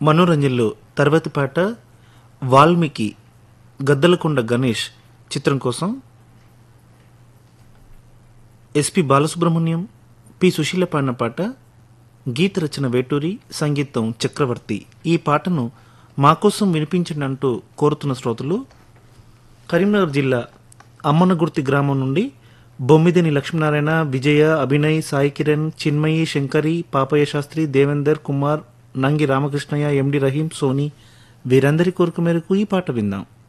మనోరంజన్లో తర్వాతి పాట వాల్మీకి గద్దలకొండ గణేష్ చిత్రం కోసం ఎస్పి బాలసుబ్రహ్మణ్యం పి సుశీల పాడిన పాట గీత రచన వేటూరి సంగీతం చక్రవర్తి ఈ పాటను మా కోసం వినిపించండి అంటూ కోరుతున్న శ్రోతలు కరీంనగర్ జిల్లా అమ్మనగుర్తి గ్రామం నుండి బొమ్మిదేని లక్ష్మీనారాయణ విజయ అభినయ్ సాయి కిరణ్ చిన్మయి శంకరి పాపయ్య శాస్త్రి దేవేందర్ కుమార్ నంగి రామకృష్ణయ్య ఎండి రహీం సోని వీరందరి కోరిక మేరకు ఈ పాట విందాం